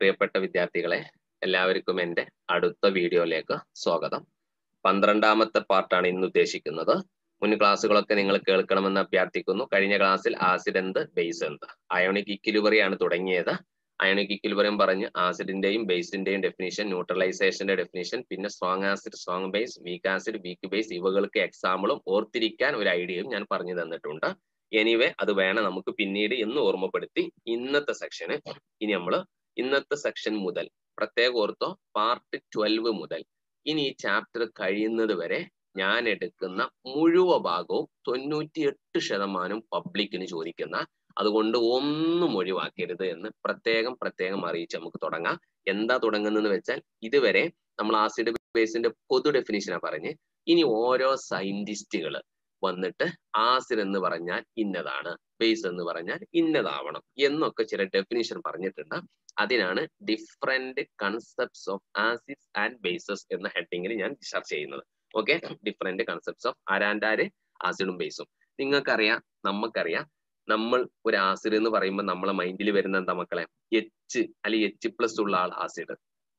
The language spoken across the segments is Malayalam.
പ്രിയപ്പെട്ട വിദ്യാർത്ഥികളെ എല്ലാവർക്കും എൻ്റെ അടുത്ത വീഡിയോയിലേക്ക് സ്വാഗതം പന്ത്രണ്ടാമത്തെ പാർട്ടാണ് ഇന്ന് ഉദ്ദേശിക്കുന്നത് മുൻ ക്ലാസ്സുകളൊക്കെ നിങ്ങൾ കേൾക്കണമെന്ന് അഭ്യർത്ഥിക്കുന്നു കഴിഞ്ഞ ക്ലാസ്സിൽ ആസിഡ് എന്ത് ബേസ് എന്ത് അയോണിക് ഇക്വിലിബറി ആണ് തുടങ്ങിയത് അയോണിക് ഇക്വിലിബറിയം പറഞ്ഞ് ആസിഡിന്റെയും ബേസിന്റെയും ഡെഫിനിഷൻ ന്യൂട്രലൈസേഷന്റെ ഡെഫിനിഷൻ പിന്നെ strong acid strong base weak acid weak base ഇവകൾക്ക് എക്സാമ്പിളും ഓർത്തിരിക്കാൻ ഒരു ഐഡിയയും ഞാൻ പറഞ്ഞു തന്നിട്ടുണ്ട് എനിവേ അത് വേണം നമുക്ക് പിന്നീട് എന്ന് ഓർമ്മപ്പെടുത്തി ഇന്നത്തെ സെക്ഷന് ഇനി നമ്മൾ ഇന്നത്തെ സെക്ഷൻ മുതൽ പ്രത്യേക ഓർത്തോ പാർട്ട് ട്വൽവ് മുതൽ ഇനി ഈ ചാപ്റ്റർ കഴിയുന്നത് വരെ ഞാൻ എടുക്കുന്ന മുഴുവ ഭാഗവും തൊണ്ണൂറ്റിയെട്ട് ശതമാനം പബ്ലിക്കിന് ചോദിക്കുന്ന അതുകൊണ്ട് ഒന്നും ഒഴിവാക്കരുത് എന്ന് പ്രത്യേകം പ്രത്യേകം അറിയിച്ച് നമുക്ക് തുടങ്ങാം എന്താ തുടങ്ങുന്നതെന്ന് വെച്ചാൽ ഇതുവരെ നമ്മൾ ആസിഡ് ബേസിന്റെ പൊതു ഡെഫിനിഷനാ പറഞ്ഞ് ഇനി ഓരോ സയന്റിസ്റ്റുകൾ വന്നിട്ട് ആസിഡ് എന്ന് പറഞ്ഞാൽ ഇന്നതാണ് ബേസ് എന്ന് പറഞ്ഞാൽ ഇന്നതാവണം എന്നൊക്കെ ചില ഡെഫിനിഷൻ പറഞ്ഞിട്ടുണ്ട് അതിനാണ് different concepts of acids and bases എന്ന ഹെഡിങ്ങിൽ ഞാൻ ചർച്ച ചെയ്യുന്നത് ഓക്കെ ഡിഫറെന്റ് കൺസെപ്റ്റ്സ് ഓഫ് ആരാൻഡാര് ആസിഡും ബേസും നിങ്ങൾക്കറിയാം നമുക്കറിയാം നമ്മൾ ഒരു ആസിഡ് എന്ന് പറയുമ്പോൾ നമ്മളെ മൈൻഡിൽ വരുന്ന എന്താ മക്കളെ എച്ച് അല്ലെങ്കിൽ എച്ച് പ്ലസ് ഉള്ള ആൾ ആസിഡ്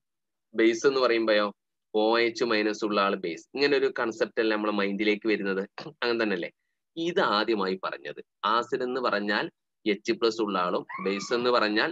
ബേസ് എന്ന് പറയുമ്പോയോ ഒ എച്ച് മൈനസ് ഉള്ള ആൾ ബേസ് ഇങ്ങനെ ഒരു കൺസെപ്റ്റ് അല്ലേ നമ്മളെ മൈൻഡിലേക്ക് വരുന്നത് അങ്ങനെ തന്നെയല്ലേ ഇത് ആദ്യമായി പറഞ്ഞത് ആസിഡ് എന്ന് പറഞ്ഞാൽ എച്ച് പ്ലസ് ഉള്ള ആളും ബേസ് എന്ന് പറഞ്ഞാൽ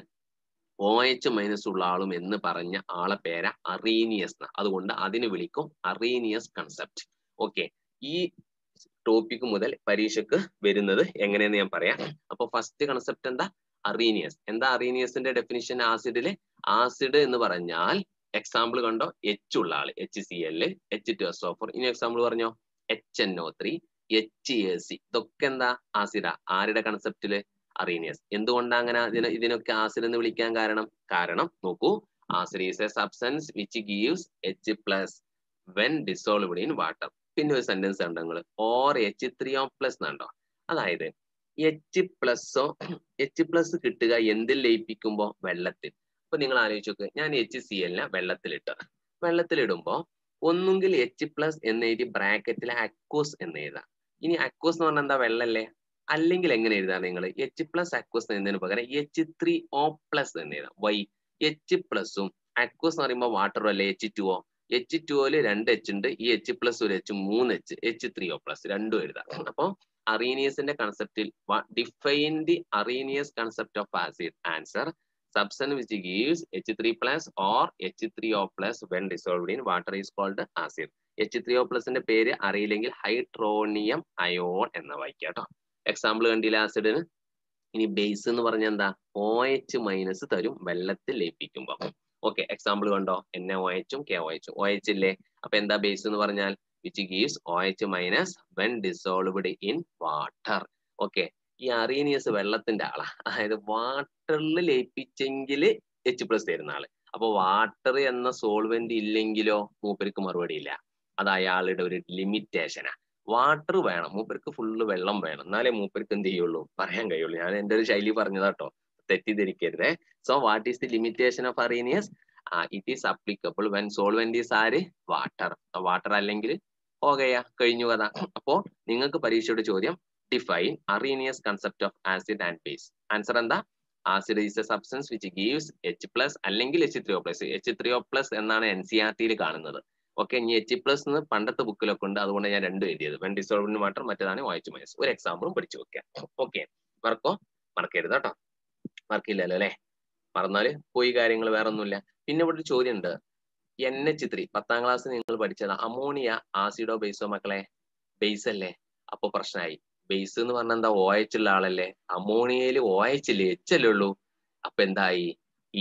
ഒ എച്ച് മൈനസ് ഉള്ള ആളും എന്ന് പറഞ്ഞ ആളെ പേര അറീനിയസ് അതുകൊണ്ട് അതിന് വിളിക്കും അറീനിയസ് കൺസെപ്റ്റ് ഓക്കെ ഈ ടോപ്പിക് മുതൽ പരീക്ഷക്ക് വരുന്നത് എങ്ങനെയെന്ന് ഞാൻ പറയാം അപ്പൊ ഫസ്റ്റ് കൺസെപ്റ്റ് എന്താ അറീനിയസ് എന്താ അറീനിയസിന്റെ ഡെഫിനിഷൻ ആസിഡില് ആസിഡ് എന്ന് പറഞ്ഞാൽ എക്സാമ്പിൾ കണ്ടോ എച്ച് ഉള്ള ആള് H C L H two S ഓഫർ ഇനി എക്സാമ്പിൾ പറഞ്ഞോ H N O three H A C ഇതൊക്കെ എന്താ ആസിഡ ആരുടെ കൺസെപ്റ്റില് അറീനിയസ് എന്തുകൊണ്ടാണ് അങ്ങനെ ഇതിന് ഇതിനൊക്കെ ആസിഡ് എന്ന് വിളിക്കാൻ കാരണം കാരണം നോക്കൂ acid is a substance which gives H plus when dissolved in water പിന്നെ ഒരു സെന്റൻസ് കണ്ടോ നിങ്ങൾ or H three O plus എന്നുണ്ടോ അതായത് എച്ച് പ്ലസോ എച്ച് പ്ലസ് കിട്ടുക എന്തിൽ ലയിപ്പിക്കുമ്പോ വെള്ളത്തിൽ അപ്പൊ നിങ്ങൾ ആലോചിച്ച് നോക്ക് ഞാൻ എച്ച് സി എല്ലിനെ വെള്ളത്തിലിട്ട് വെള്ളത്തിലിടുമ്പോ ഒന്നുകിൽ എച്ച് പ്ലസ് എന്ന് എഴുതി ബ്രാക്കറ്റിൽ അക്വസ് എന്ന് എഴുതാം ഇനി അക്വസ് എന്ന് പറഞ്ഞാൽ എന്താ വെള്ളല്ലേ അല്ലെങ്കിൽ എങ്ങനെ എഴുതാം നിങ്ങൾ എച്ച് പ്ലസ് അക്വസ് എന്നതിന് പകരം എച്ച് ത്രീ ഓ പ്ലസ് എന്ന് എഴുതാം വൈ എച്ച് പ്ലസും അക്വസ് എന്ന് പറയുമ്പോൾ വാട്ടറും അല്ലേ എച്ച് ടു ഒ എച്ച് ടുവില് രണ്ട് എച്ച് ഉണ്ട് ഈ എച്ച് പ്ലസ് ഒരു എച്ച് മൂന്ന് H H three O plus രണ്ടും എഴുതാം അപ്പൊ അറീനിയസിന്റെ കൺസെപ്റ്റിൽ define the Arrhenius concept of acid answer substance which gives H3 plus or H3O plus when dissolved in water is called acid. H3O plus ന്റെ പേര് അറിയില്ലെങ്കിൽ ഹൈഡ്രോണിയം അയോൺ എന്ന് വായിക്കാം കേട്ടോ എക്സാമ്പിൾ കണ്ടില്ല ആസിഡിന് ഇനി ബേസ് എന്ന് പറഞ്ഞാൽ എന്താ ഒ എച്ച് മൈനസ് തരും വെള്ളത്തിൽ ലയിപ്പിക്കുമ്പോ ഓക്കെ എക്സാമ്പിൾ കണ്ടോ എൻ ഒ എച്ചും കെ ഒ എച്ചും ഒ എച്ച് ഇല്ലേ അപ്പൊ എന്താ ബേസ് എന്ന് പറഞ്ഞാൽ which gives O H minus when dissolved in water okay ഈ അറീനിയസ് വെള്ളത്തിന്റെ ആളാ അതായത് വാട്ടറിൽ ലയിപ്പിച്ചെങ്കിൽ എച്ച് പ്ലസ് തരുന്ന ആള് അപ്പൊ വാട്ടർ എന്ന സോൾവെന്റ് ഇല്ലെങ്കിലോ മൂപ്പർക്ക് മറുപടി ഇല്ല അത് അയാളുടെ ഒരു ലിമിറ്റേഷനാ വാട്ടർ വേണം മൂപ്പർക്ക് ഫുള്ള് വെള്ളം വേണം എന്നാലേ മൂപ്പർക്ക് എന്ത് ചെയ്യുള്ളൂ പറയാൻ കഴിയുള്ളൂ ഞാൻ എന്റെ ഒരു ശൈലി പറഞ്ഞതാട്ടോ തെറ്റിദ്ധരിക്കരുതേ so what is the limitation of Arrhenius it is applicable when solvent is ആര് വാട്ടർ വാട്ടർ അല്ലെങ്കിൽ ഓകയാ കഴിഞ്ഞു കഥ അപ്പോ നിങ്ങൾക്ക് പരീക്ഷയുടെ ചോദ്യം define Arrhenius concept of acid and base. Answer എന്താ acid is a substance which gives H plus അല്ലെങ്കിൽ H three O plus H three O plus എന്നാണ് എൻ സി ആർ ടിയിൽ കാണുന്നത് ഓക്കെ ഇനി എച്ച് പ്ലസ് എന്ന് പണ്ടത്തെ ബുക്കിലൊക്കെ ഉണ്ട് അതുകൊണ്ട് ഞാൻ രണ്ടും എഴുതിയത് വെൻ ഡിസോൾവ് വാട്ടർ മറ്റേതാണ് വായിച്ചു മൈനസ് ഒരു എക്സാമ്പിളും പഠിച്ചു വെക്കാം ഓക്കെ മറക്കോ മറക്കരുത് കേട്ടോ മറക്കില്ലല്ലോ അല്ലെ മറന്നാല് പോയി കാര്യങ്ങൾ വേറെ ഒന്നുമില്ല പിന്നെ ഇവിടെ ഒരു ചോദ്യം ഉണ്ട് എൻ എച്ച് ത്രീ പത്താം ക്ലാസ് നിങ്ങൾ പഠിച്ചത് അമോണിയ ആസിഡോ ബേസോ മക്കളെ ബേസ് അല്ലേ അപ്പൊ പ്രശ്നമായി ബേസ് എന്ന് പറഞ്ഞാൽ എന്താ ഒ എച്ച് ഉള്ള ആളല്ലേ അമോണിയയിൽ ഒ എച്ച് ഇല്ലേ എച്ച് അല്ലേ ഉള്ളൂ അപ്പൊ എന്തായി ഈ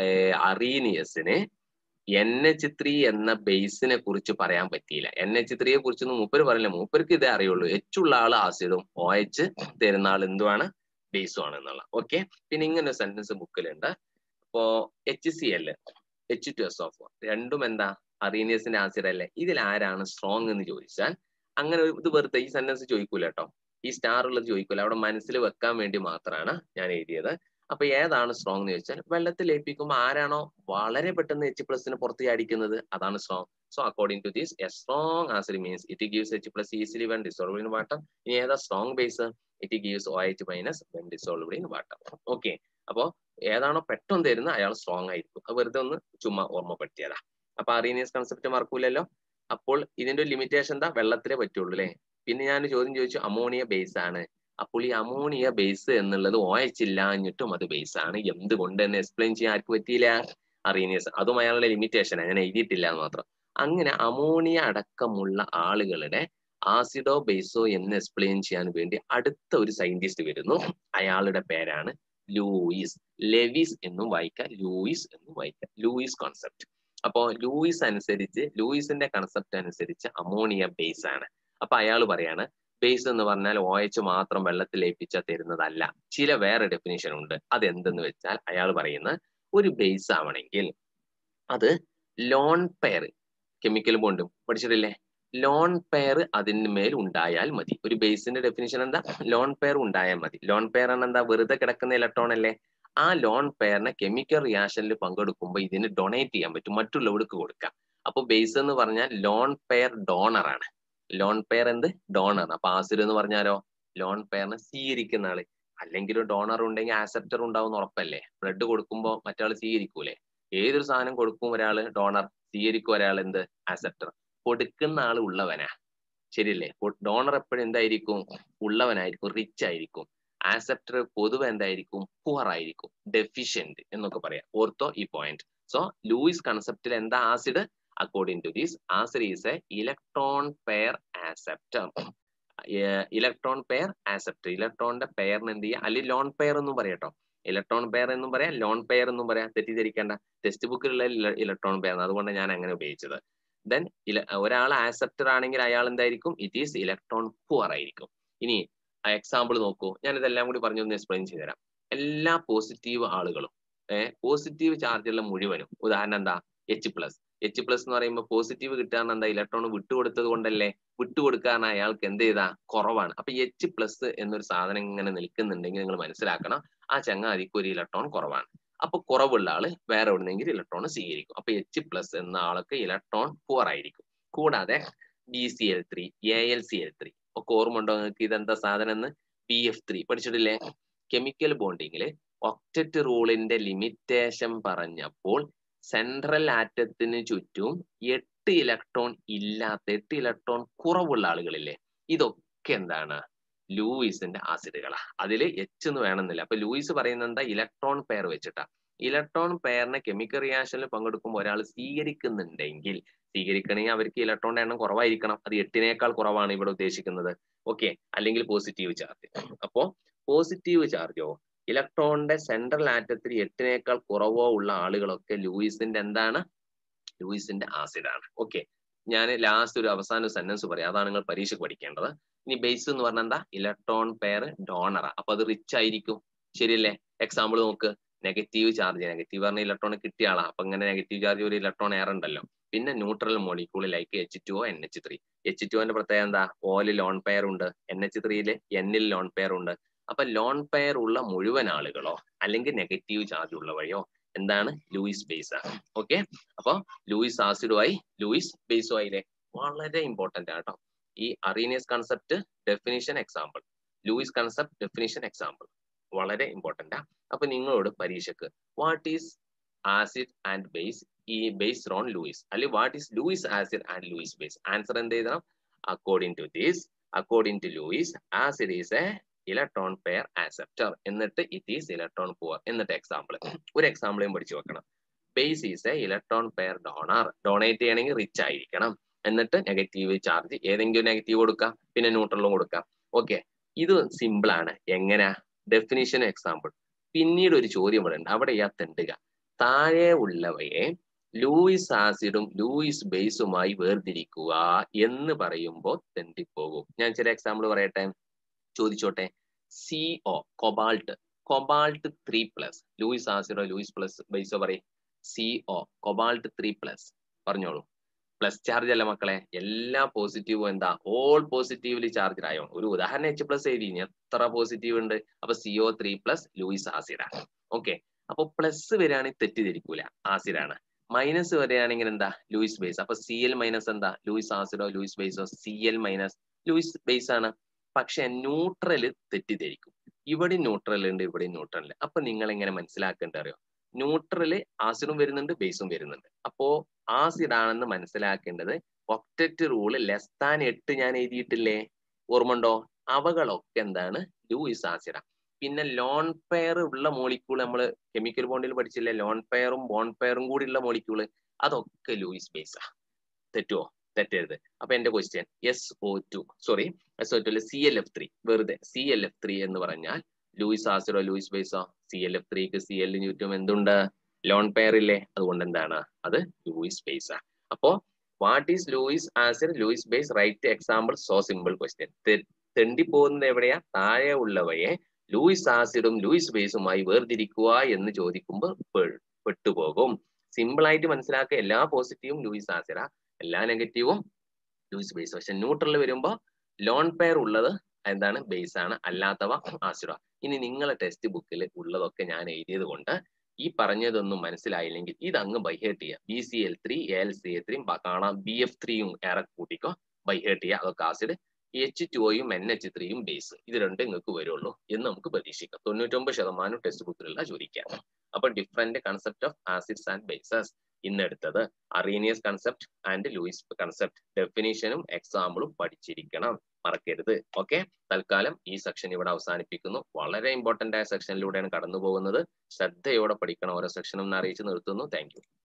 അറീനിയസിന് എൻ എച്ച് ത്രീ എന്ന ബേസിനെ കുറിച്ച് പറയാൻ പറ്റിയില്ല എൻ എച്ച് ത്രീയെ കുറിച്ചൊന്നും മൂപ്പര് പറയില്ല മൂപ്പർക്ക് ഇതേ അറിയുള്ളൂ എച്ച് ഉള്ള ആള് ആസിഡും ഒ എച്ച് തരുന്ന ആൾ എന്തുവാണ് ബേസും ആണ് എന്നുള്ള ഓക്കെ പിന്നെ ഇങ്ങനെ ഒരു സെന്റൻസ് ബുക്കിലുണ്ട് ഇപ്പോ H C L H two S of രണ്ടും എന്താ അറീനിയസിന്റെ ആസിഡ് അല്ലേ ഇതിൽ ആരാണ് സ്ട്രോങ് എന്ന് ചോദിച്ചാൽ അങ്ങനെ ഇത് വെറുതെ ഈ സെന്റൻസ് ചോദിക്കൂല കേട്ടോ ഈ സ്റ്റാർ ഉള്ളത് ചോദിക്കൂല അവിടെ മനസ്സിൽ വെക്കാൻ വേണ്ടി മാത്രമാണ് ഞാൻ എഴുതിയത് അപ്പൊ ഏതാണ് സ്ട്രോങ് എന്ന് ചോദിച്ചാൽ വെള്ളത്തിൽ ലയിപ്പിക്കുമ്പോൾ ആരാണോ വളരെ പെട്ടെന്ന് എച്ച് പ്ലസിന് പുറത്ത് ചാടിക്കുന്നത് അതാണ് strong so according to this a strong acid means it gives H plus easily when dissolve in water ഇനി ഏതാ strong base it gives O H minus when dissolve in water okay അപ്പോ ഏതാണോ പെട്ടെന്ന് തരുന്നത് അയാൾ സ്ട്രോങ് ആയിരിക്കും അത് വെറുതെ ഒന്ന് ചുമ്മാ ഓർമ്മപ്പെടുത്തിയതാ അപ്പൊ അറീനിയസ് കൺസെപ്റ്റ് മറക്കൂലല്ലോ അപ്പോൾ ഇതിന്റെ ഒരു ലിമിറ്റേഷൻ എന്താ വെള്ളത്തിലേ പറ്റുള്ളൂ അല്ലെ പിന്നെ ഞാൻ ചോദ്യം ചോദിച്ചു അമോണിയ ബേസ് ആണ് അപ്പോൾ ഈ അമോണിയ ബേസ് എന്നുള്ളത് ഓയച്ചില്ല എന്നിട്ടും അത് ബേസ് ആണ് എന്തുകൊണ്ട് എന്ന് എക്സ്പ്ലെയിൻ ചെയ്യാൻ ആർക്ക് പറ്റിയില്ല അറീനിയസ് അതും അയാളുടെ ലിമിറ്റേഷൻ അങ്ങനെ എഴുതിയിട്ടില്ല എന്ന് മാത്രം അങ്ങനെ അമോണിയ അടക്കമുള്ള ആളുകളുടെ ആസിഡോ ബേസോ എന്ന് എക്സ്പ്ലെയിൻ ചെയ്യാൻ വേണ്ടി അടുത്ത ഒരു സയന്റിസ്റ്റ് വരുന്നു അയാളുടെ പേരാണ് ലൂയിസ് ലെവിസ് എന്നും വായിക്കാം ലൂയിസ് എന്നും വായിക്കാം ലൂയിസ് കോൺസെപ്റ്റ് അപ്പോ ലൂയിസ് അനുസരിച്ച് ലൂയിസിന്റെ കൺസെപ്റ്റ് അനുസരിച്ച് അമോണിയ ബേസ് ആണ് അപ്പൊ അയാൾ പറയാണ് ബേസ് എന്ന് പറഞ്ഞാൽ ഒ എച്ച് മാത്രം വെള്ളത്തിൽ ലയിപ്പിച്ച തരുന്നതല്ല ചില വേറെ ഡെഫിനിഷൻ ഉണ്ട് അതെന്തെന്ന് വെച്ചാൽ അയാൾ പറയുന്നത് ഒരു ബേസ് ആവണമെങ്കിൽ അത് ലോൺ പെയർ കെമിക്കൽ ബോണ്ടും പഠിച്ചിട്ടില്ലേ ലോൺ പെയർ അതിന് മേൽ ഉണ്ടായാൽ മതി ഒരു ബേസിന്റെ ഡെഫിനിഷൻ എന്താ ലോൺ പെയർ ഉണ്ടായാൽ മതി ലോൺ പെയർ ആണ് എന്താ വെറുതെ കിടക്കുന്ന ഇലക്ട്രോൺ അല്ലേ ആ ലോൺ പെയറിനെ കെമിക്കൽ റിയാക്ഷനിൽ പങ്കെടുക്കുമ്പോൾ ഇതിന് ഡൊണേറ്റ് ചെയ്യാൻ പറ്റും മറ്റുള്ളവർക്ക് കൊടുക്കാം അപ്പൊ ബേസ് എന്ന് പറഞ്ഞാൽ ലോൺ പെയർ ഡോണർ ആണ് ലോൺ പെയർ എന്ത് ഡോണർ അപ്പൊ ആസിഡ് എന്ന് പറഞ്ഞാലോ ലോൺ പെയറിനെ സ്വീകരിക്കുന്ന ആള് അല്ലെങ്കിൽ ഡോണർ ഉണ്ടെങ്കിൽ ആക്സെപ്റ്റർ ഉണ്ടാവും ഉറപ്പല്ലേ ബ്ലഡ് കൊടുക്കുമ്പോൾ മറ്റാൾ സ്വീകരിക്കൂലേ ഏതൊരു സാധനം കൊടുക്കും ഒരാള് ഡോണർ സ്വീകരിക്കും ഒരാൾ എന്ത് ആക്സെപ്റ്റർ കൊടുക്കുന്ന ആൾ ഉള്ളവനാ ശരിയല്ലേ ഡോണർ എപ്പോഴും എന്തായിരിക്കും ഉള്ളവനായിരിക്കും റിച്ച് ആയിരിക്കും ആക്സെപ്റ്റർ പൊതുവെ എന്തായിരിക്കും പുവർ ആയിരിക്കും ഡെഫിഷ്യന്റ് എന്നൊക്കെ പറയാം ഓർത്തോ ഈ പോയിന്റ് സോ ലൂയിസ് കൺസെപ്റ്റിൽ എന്താ acid according to this acid is a electron pair acceptor electron pair acceptor ഇലക്ട്രോണിന്റെ പെയറിന് എന്ത് ചെയ്യുക അല്ലെങ്കിൽ ലോൺ പെയർ എന്നും പറയട്ടോ ഇലക്ട്രോൺ പെയർ എന്നും പറയാം ലോൺ പെയർ എന്നും പറയാം തെറ്റിദ്ധരിക്കേണ്ട ടെക്സ്റ്റ് ബുക്കിലുള്ള ഇലക്ട്രോൺ പെയർ അതുകൊണ്ട് ഞാൻ അങ്ങനെ ഉപയോഗിച്ചത് ദെൻ ഒരാൾ ആക്സെപ്റ്റർ ആണെങ്കിൽ അയാൾ എന്തായിരിക്കും ഇറ്റ് ഈസ് ഇലക്ട്രോൺ പുവർ ആയിരിക്കും ഇനി എക്സാമ്പിൾ നോക്കൂ ഞാൻ ഇതെല്ലാം കൂടി പറഞ്ഞു ഒന്ന് എക്സ്പ്ലെയിൻ ചെയ്തുതരാം എല്ലാ പോസിറ്റീവ് ആളുകളും ഏഹ് പോസിറ്റീവ് ചാർജുള്ള മുഴുവനും ഉദാഹരണം എന്താ എച്ച് പ്ലസ് എച്ച് പ്ലസ് എന്ന് പറയുമ്പോൾ പോസിറ്റീവ് കിട്ടാൻ എന്താ ഇലക്ട്രോൺ വിട്ടുകൊടുത്തത് കൊണ്ടല്ലേ വിട്ടുകൊടുക്കാൻ അയാൾക്ക് എന്ത് ചെയ്താ കുറവാണ് അപ്പൊ എച്ച് പ്ലസ് എന്നൊരു സാധനം ഇങ്ങനെ നിൽക്കുന്നുണ്ടെങ്കിൽ നിങ്ങൾ മനസ്സിലാക്കണം ആ ചങ്ങാതിക്ക് ഒരു ഇലക്ട്രോൺ കുറവാണ് അപ്പൊ കുറവുള്ള ആള് വേറെ എവിടുന്നെങ്കിലും ഇലക്ട്രോൺ സ്വീകരിക്കും അപ്പൊ എച്ച് പ്ലസ് എന്ന ആൾക്ക് ഇലക്ട്രോൺ പുവർ ആയിരിക്കും കൂടാതെ B C L three A L C L three ഒക്കെ ഓർമ്മ ഉണ്ടോ നിങ്ങൾക്ക് ഇതെന്താ സാധനം എന്ന് പി എഫ് ത്രീ പഠിച്ചിട്ടില്ലേ കെമിക്കൽ ബോണ്ടിങ്ങില് ഒക്ടറ്റ് റൂളിന്റെ ലിമിറ്റേഷൻ പറഞ്ഞപ്പോൾ സെൻട്രൽ ആറ്റത്തിന് ചുറ്റും എട്ട് ഇലക്ട്രോൺ ഇല്ലാത്ത എട്ട് ഇലക്ട്രോൺ കുറവുള്ള ആളുകളില്ലേ ഇതൊക്കെ എന്താണ് ലൂയിസിന്റെ ആസിഡുകളാ അതിൽ എച്ച് എന്ന് വേണമെന്നില്ല അപ്പൊ ലൂയിസ് പറയുന്നത് എന്താ ഇലക്ട്രോൺ പെയർ വെച്ചിട്ടാ ഇലക്ട്രോൺ പെയറിനെ കെമിക്കൽ റിയാക്ഷനിൽ പങ്കെടുക്കുമ്പോൾ ഒരാൾ സ്വീകരിക്കുന്നുണ്ടെങ്കിൽ സ്വീകരിക്കണമെങ്കിൽ അവർക്ക് ഇലക്ട്രോണിന്റെ എണ്ണം കുറവായിരിക്കണം അത് എട്ടിനേക്കാൾ കുറവാണ് ഇവിടെ ഉദ്ദേശിക്കുന്നത് ഓക്കെ അല്ലെങ്കിൽ പോസിറ്റീവ് ചാർജ് അപ്പോ പോസിറ്റീവ് ചാർജോ ഇലക്ട്രോണിന്റെ സെൻട്രൽ ആറ്റത്തിൽ എട്ടിനേക്കാൾ കുറവോ ഉള്ള ആളുകളൊക്കെ ലൂയിസിന്റെ എന്താണ് ലൂയിസിന്റെ ആസിഡ് ആണ് ഓക്കെ ഞാൻ ലാസ്റ്റ് ഒരു അവസാന സെന്റൻസ് പറയാം അതാണ് നിങ്ങൾ പരീക്ഷയ്ക്ക് പഠിക്കേണ്ടത് ഇനി ബേസ് എന്ന് പറഞ്ഞാൽ എന്താ ഇലക്ട്രോൺ പെയർ ഡോണറാ അപ്പൊ അത് റിച്ച് ആയിരിക്കും ശരിയല്ലേ എക്സാമ്പിൾ നോക്ക് നെഗറ്റീവ് ചാർജ് നെഗറ്റീവ് പറഞ്ഞ ഇലക്ട്രോൺ കിട്ടിയ ആളാ അപ്പൊ ഇങ്ങനെ നെഗറ്റീവ് ചാർജ് ഒരു ഇലക്ട്രോൺ എയർ ഉണ്ടല്ലോ പിന്നെ neutral molecule like H two N H three H ടുവിന്റെ പ്രത്യേകത എന്താ ഓല് ലോൺ പെയർ ഉണ്ട് എൻ എച്ച് ത്രീയില് എന്നിൽ ലോൺ പെയർ ഉണ്ട് അപ്പൊ ലോൺ പെയർ ഉള്ള മുഴുവൻ ആളുകളോ അല്ലെങ്കിൽ നെഗറ്റീവ് ചാർജ് ഉള്ളവയോ എന്താണ് ലൂയിസ് ബേസ് ആണ് ഓക്കെ അപ്പൊ ലൂയിസ് ആസിഡുമായി ലൂയിസ് ബേസും ആയില്ലേ വളരെ ഇമ്പോർട്ടന്റ് ആട്ടോ ഈ Arrhenius concept definition example Lewis concept definition example വളരെ ഇമ്പോർട്ടന്റ് ആ അപ്പൊ നിങ്ങളോട് പരീക്ഷക്ക് what is acid and base ഈ ബേസ്ഡ് ഓൺ ലൂയിസ് അല്ലെങ്കിൽ what is Lewis acid and Lewis base answer എന്ത് എഴുതണം according to this according to Lewis acid is a electron pair acceptor എന്നിട്ട് ഇറ്റ് ഈസ് ഇലക്ട്രോൺ പുവർ എന്നിട്ട് എക്സാമ്പിൾ ഒരു എക്സാമ്പിളും പഠിച്ചു വെക്കണം base is a electron pair donor donate ചെയ്യണമെങ്കിൽ റിച്ച് ആയിരിക്കണം എന്നിട്ട് നെഗറ്റീവ് ചാർജ് ഏതെങ്കിലും നെഗറ്റീവ് കൊടുക്കാം പിന്നെ ന്യൂട്രലും കൊടുക്കാം ഓക്കെ ഇത് സിമ്പിൾ ആണ് എങ്ങനെയാ ഡെഫിനിഷൻ എക്സാമ്പിൾ പിന്നീട് ഒരു ചോദ്യം ഇവിടെ ഉണ്ട് അവിടെ ഇയാ തെണ്ടുക താഴെ ഉള്ളവയെ ലൂയിസ് ആസിഡും ലൂയിസ് ബേസുമായി വേർതിരിക്കുക എന്ന് പറയുമ്പോൾ തെണ്ടിപ്പോകും ഞാൻ ചില എക്സാമ്പിൾ പറയട്ടെ ചോദിച്ചോട്ടെ C O cobalt cobalt three plus Lewis ആസിഡോ ലൂയിസ് പ്ലസ് ബേസോ പറയും C O cobalt three plus പറഞ്ഞോളൂ പ്ലസ് ചാർജ് അല്ല മക്കളെ എല്ലാ പോസിറ്റീവും എന്താ ഓൾ പോസിറ്റീവ്ലി ചാർജ് ആയോ ഒരു ഉദാഹരണം എച്ച് പ്ലസ് എഴുതി ഇനി എത്ര പോസിറ്റീവ് ഉണ്ട് അപ്പൊ സിഒ ത്രീ പ്ലസ് ലൂയിസ് ആസിഡാണ് ഓക്കെ അപ്പൊ പ്ലസ് വരികയാണെങ്കിൽ തെറ്റിദ്ധരിക്കൂല ആസിഡാണ് മൈനസ് വരികയാണെങ്കിൽ എന്താ ലൂയിസ് ബേസ് അപ്പൊ സി എൽ മൈനസ് എന്താ ലൂയിസ് ആസിഡോ ലൂയിസ് ബേസോ C L minus Lewis base ആണ് പക്ഷെ ന്യൂട്രല് തെറ്റിദ്ധരിക്കും ഇവിടെ ന്യൂട്രൽ ഉണ്ട് ഇവിടെ ന്യൂട്രൽ ഉണ്ട് അപ്പൊ നിങ്ങൾ എങ്ങനെ മനസ്സിലാക്കേണ്ടത് അറിയോ ന്യൂട്രല് ആസിഡും വരുന്നുണ്ട് ബേസും വരുന്നുണ്ട് അപ്പോ ആസിഡ് ആണെന്ന് മനസ്സിലാക്കേണ്ടത് ഒക്ടറ്റ് റൂള് ലെസ് താൻ എട്ട് ഞാൻ എഴുതിയിട്ടില്ലേ ഓർമ്മ ഉണ്ടോ അവകളൊക്കെ എന്താണ് ലൂയിസ് ആസിഡാ പിന്നെ ലോൺ പെയർ ഉള്ള മോളിക്യൂൾ നമ്മൾ കെമിക്കൽ ബോണ്ടിൽ പഠിച്ചില്ലേ ലോൺ പെയറും ബോൺ പെയറും കൂടി ഉള്ള മോളിക്യൂള് അതൊക്കെ ലൂയിസ് ബേസാ തെറ്റുവോ തെറ്റരുത് അപ്പൊ എന്റെ question S O two sorry S O two C L F three വെറുതെ സി എൽ എഫ് ത്രീ എന്ന് പറഞ്ഞാൽ ലൂയിസ് ആസിഡോ ലൂയിസ് ബേസോ സി എൽ എഫ് ത്രീക്ക് സി എല്ലിന് ചുറ്റും എന്തുണ്ട് ലോൺ പെയർ ഇല്ലേ അതുകൊണ്ട് എന്താണ് അത് ലൂയിസ് ബേസ് ആണ് അപ്പോ what is Lewis acid Lewis base right example so simple question തെണ്ടി പോകുന്നത് എവിടെയാ താഴെ ഉള്ളവയെ ലൂയിസ് ആസിഡും ലൂയിസ് ബേസുമായി വേർതിരിക്കുക എന്ന് ചോദിക്കുമ്പോൾ പെട്ടുപോകും സിമ്പിൾ ആയിട്ട് മനസ്സിലാക്കുക എല്ലാ പോസിറ്റീവും ലൂയിസ് ആസിഡാ എല്ലാ നെഗറ്റീവും ലൂയിസ് ബേസ് പക്ഷെ ന്യൂട്രൽ വരുമ്പോൾ ലോൺ പെയർ ഉള്ളത് എന്താണ് ബേസ് ആണ് അല്ലാത്തവ ആസിഡോ ഇനി നിങ്ങളെ ടെക്സ്റ്റ് ബുക്കിൽ ഉള്ളതൊക്കെ ഞാൻ എഴുതിയത് കൊണ്ട് ഈ പറഞ്ഞതൊന്നും മനസ്സിലായില്ലെങ്കിൽ ഇതങ്ങ് ബൈഹേർട്ട് ചെയ്യുക B C L three L C A ത്രീയും കാണാം ബി എഫ് ത്രീയും ഏറെ കൂട്ടിക്കോ ബൈഹേർട്ട് ചെയ്യുക അതൊക്കെ ആസിഡ് എച്ച് ടുയും എൻ എച്ച് ത്രീയും ബേസ് ഇത് രണ്ടും നിങ്ങൾക്ക് വരുള്ളൂ എന്ന് നമുക്ക് പ്രതീക്ഷിക്കാം തൊണ്ണൂറ്റൊമ്പത് ശതമാനം ടെക്സ്റ്റ് ബുക്കിലുള്ള ചോദിക്കാം അപ്പൊ different concept of acids and bases ഇന്നെടുത്തത് Arrhenius concept and Lewis concept ഡെഫിനേഷനും എക്സാമ്പിളും പഠിച്ചിരിക്കണം മറക്കരുത് ഓക്കെ തൽക്കാലം ഈ സെക്ഷൻ ഇവിടെ അവസാനിപ്പിക്കുന്നു വളരെ ഇമ്പോർട്ടന്റ് ആയ സെക്ഷനിലൂടെയാണ് കടന്നു പോകുന്നത് ശ്രദ്ധയോടെ പഠിക്കണം ഓരോ സെക്ഷനും എന്ന് അറിയിച്ച് നിർത്തുന്നു താങ്ക്